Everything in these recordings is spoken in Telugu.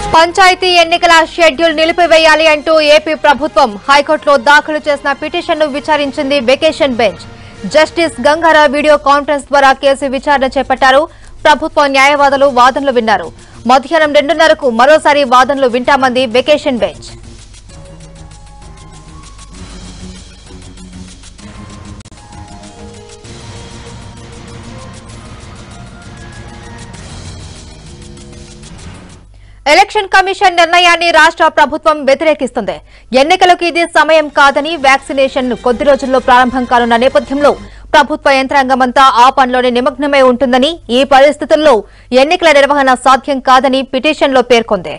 పంచాయతీ ఎన్నికల షెడ్యూల్ నిలిపివేయాలి అంటూ ఏపీ ప్రభుత్వం హైకోర్టులో దాఖలు చేసిన పిటిషన్ను విచారించింది వెకేషన్ బెంచ్ జస్టిస్ గంగారా వీడియో కాన్ఫరెన్స్ ద్వారా కేసు విచారణ చేపట్టారు ప్రభుత్వ న్యాయవాదులు వాదనలు విన్నారు మధ్యాహ్నం రెండున్నరకు మరోసారి వాదనలు వింటామంది వెకేషన్ బెంచ్ ఎలక్షన్ కమిషన్ నిర్ణయాన్ని రాష్ట్ర ప్రభుత్వం వ్యతిరేకిస్తుంది ఎన్నికలకు ఇది సమయం కాదని వ్యాక్సినేషన్ కొద్ది రోజుల్లో ప్రారంభం కానున్న నేపథ్యంలో ప్రభుత్వ యంత్రాంగమంతా ఆ పనిలోనే నిమగ్నమై ఉంటుందని ఈ పరిస్థితుల్లో ఎన్నికల నిర్వహణ సాధ్యం కాదని పిటిషన్లో పేర్కొంది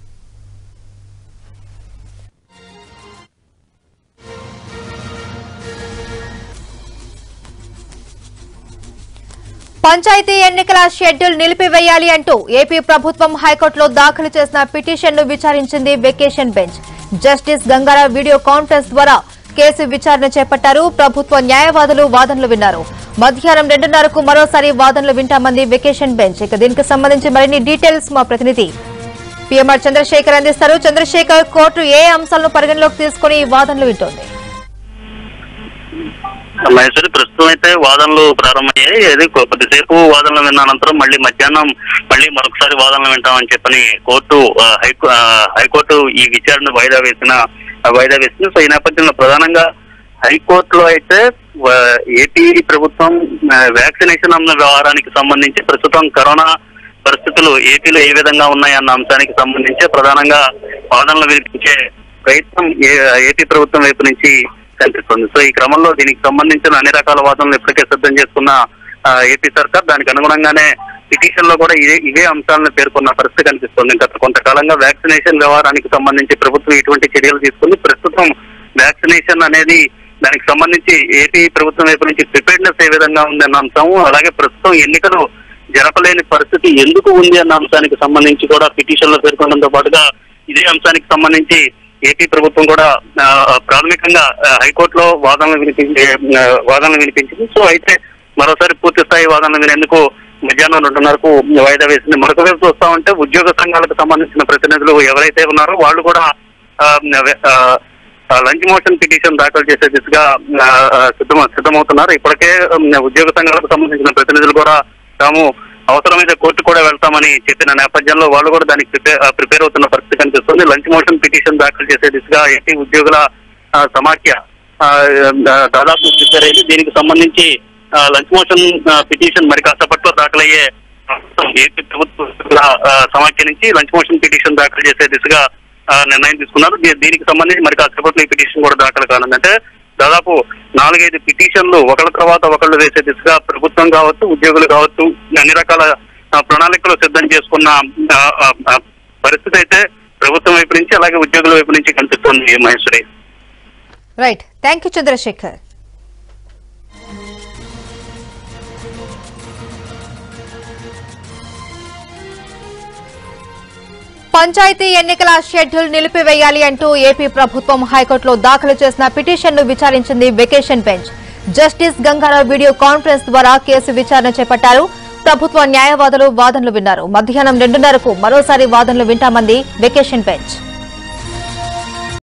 పంచాయతీ ఎన్నికల షెడ్యూల్ నిలిపివేయాలి అంటూ ఏపీ ప్రభుత్వం హైకోర్టులో దాఖలు చేసిన పిటిషన్ను విచారించింది వెకేషన్ బెంచ్ జస్టిస్ గంగారా వీడియో కాన్ఫరెన్స్ ద్వారా కేసు విచారణ చేపట్టారు ప్రభుత్వ న్యాయవాదులు వాదనలు విన్నారు మధ్యాహ్నం రెండున్నరకు మరోసారి వాదనలు వింటామంది వెకేషన్ బెంచ్ ఇక దీనికి సంబంధించి మరిన్ని డీటెయిల్స్ మా ప్రతినిధి పిఎంఆర్ చంద్రశేఖర్ అందిస్తారు చంద్రశేఖర్ కోర్టు ఏ అంశాలను పరిగణలోకి తీసుకుని ఈ వాదనలు వింటోంది మహేశ్వరి ప్రస్తుతం అయితే వాదనలు ప్రారంభమయ్యాయి అది కొ- కొద్దిసేపు వాదనలు విన్న అనంతరం మళ్ళీ మధ్యాహ్నం మళ్ళీ మరొకసారి వాదనలు వింటామని చెప్పని కోర్టు ఆ, హైకో ఆ, హైకోర్టు ఈ విచారణ వాయిదా వేసిన ఆ, వాయిదా వేసింది సో ఈ నేపథ్యంలో ప్రధానంగా హైకోర్టులో అయితే ఆ, ఏపీ ప్రభుత్వం ఆ, వ్యాక్సినేషన్ అన్న వ్యవహారానికి సంబంధించి ప్రస్తుతం కరోనా పరిస్థితులు ఏపీలో ఏ విధంగా ఉన్నాయన్న అంశానికి సంబంధించి ప్రధానంగా వాదనలు వినిపించే ప్రయత్నం ఏ- ఏపీ ప్రభుత్వం వైపు నుంచి కనిపిస్తుంది సో ఈ క్రమంలో దీనికి సంబంధించిన అన్ని రకాల వాదనలు ఇప్పటికే సిద్ధం చేసుకున్న ఆ, ఏపీ సర్కార్ దానికి అనుగుణంగానే పిటిషన్ లో కూడా ఇదే ఇవే అంశాలను పేర్కొన్న పరిస్థితి కనిపిస్తుంది గత కొంతకాలంగా వ్యాక్సినేషన్ వ్యవహారానికి సంబంధించి ప్రభుత్వం ఇటువంటి చర్యలు తీసుకుంది ప్రస్తుతం వ్యాక్సినేషన్ అనేది దానికి సంబంధించి ఏపీ ప్రభుత్వం వైపు నుంచి ప్రిపేర్నెస్ ఏ విధంగా ఉంది అన్న అంశం అలాగే ప్రస్తుతం ఎన్నికలు జరపలేని పరిస్థితి ఎందుకు ఉంది అన్న అంశానికి సంబంధించి కూడా పిటిషన్ లో పేర్కొనడంతో పాటుగా ఇదే అంశానికి సంబంధించి ఏపీ ప్రభుత్వం కూడా ఆ, ప్రాథమికంగా ఆ, హైకోర్టులో వాదనలు వినిపించి ఆ, వాదనలు వినిపించింది సో అయితే మరోసారి పూర్తి స్థాయి వాదనలు వినేందుకు మధ్యాహ్నం రెండున్నరకు వాయిదా వేసింది మరొక వైపు చూస్తా ఉంటే ఉద్యోగ సంఘాలకు సంబంధించిన ప్రతినిధులు ఎవరైతే ఉన్నారో వాళ్ళు కూడా ఆ, ఆ, ఆ, లంచ్ మోషన్ పిటిషన్ దాఖలు చేసే దిశగా ఆ, ఆ, సిద్ధం సిద్ధమవుతున్నారు ఇప్పటికే ఉమ్, ఉద్యోగ సంఘాలకు సంబంధించిన ప్రతినిధులు కూడా తాము అవసరమైతే కోర్టు కూడా వెళ్తామని చెప్పిన నేపథ్యంలో వాళ్ళు కూడా దానికి ప్రిపేర్ ఆ, ప్రిపేర్ అవుతున్న పరిస్థితి కనిపిస్తుంది లంచ్ మోషన్ పిటిషన్ దాఖలు చేసే దిశగా ఏపీ ఉద్యోగుల ఆ, సమాఖ్య ఆ, ఆ, దాదాపు ప్రిపేర్ అయింది దీనికి సంబంధించి ఆ, లంచ్ మోషన్ ఆ, పిటిషన్ మరి కాసేపట్లో దాఖలయ్యే ఏపీ ప్రభుత్వ ఉద్యోగుల, ఆ, సమాఖ్య నుంచి లంచ్ మోషన్ పిటిషన్ దాఖలు చేసే దిశగా ఆ, నిర్ణయం తీసుకున్నారు దీ- దీనికి సంబంధించి మరి కాసేపట్లో ఈ పిటిషన్ కూడా దాఖలు కానుంది అంటే దాదాపు నాలుగైదు పిటిషన్లు ఒకళ్ళ తర్వాత ఒకళ్ళు వేసే దిశగా ప్రభుత్వం కావచ్చు ఉద్యోగులు కావచ్చు అన్ని రకాల ఆ, ప్రణాళికలు సిద్ధం చేసుకున్న ఆ, ఆ, ఆ, పరిస్థితి అయితే ప్రభుత్వం వైపు నుంచి అలాగే ఉద్యోగుల వైపు నుంచి కనిపిస్తుంది Maheshwari right thank you Chandrasekhar panchayat ఎన్నికల షెడ్యూల్ నిలిపివేయాలి అంటూ ఏపీ ప్రభుత్వం హైకోర్టులో దాఖలు చేసిన పిటిషన్ను విచారించింది వెకేషన్ బెంచ్ జస్టిస్ గంగారా వీడియో కాన్ఫరెన్స్ ద్వారా కేసు విచారణ చేపట్టారు ప్రభుత్వ న్యాయవాదులు వాదనలు విన్నారు మధ్యాహ్నం రెండున్నరకు మరోసారి వాదనలు వింటామంది వెకేషన్ బెంచ్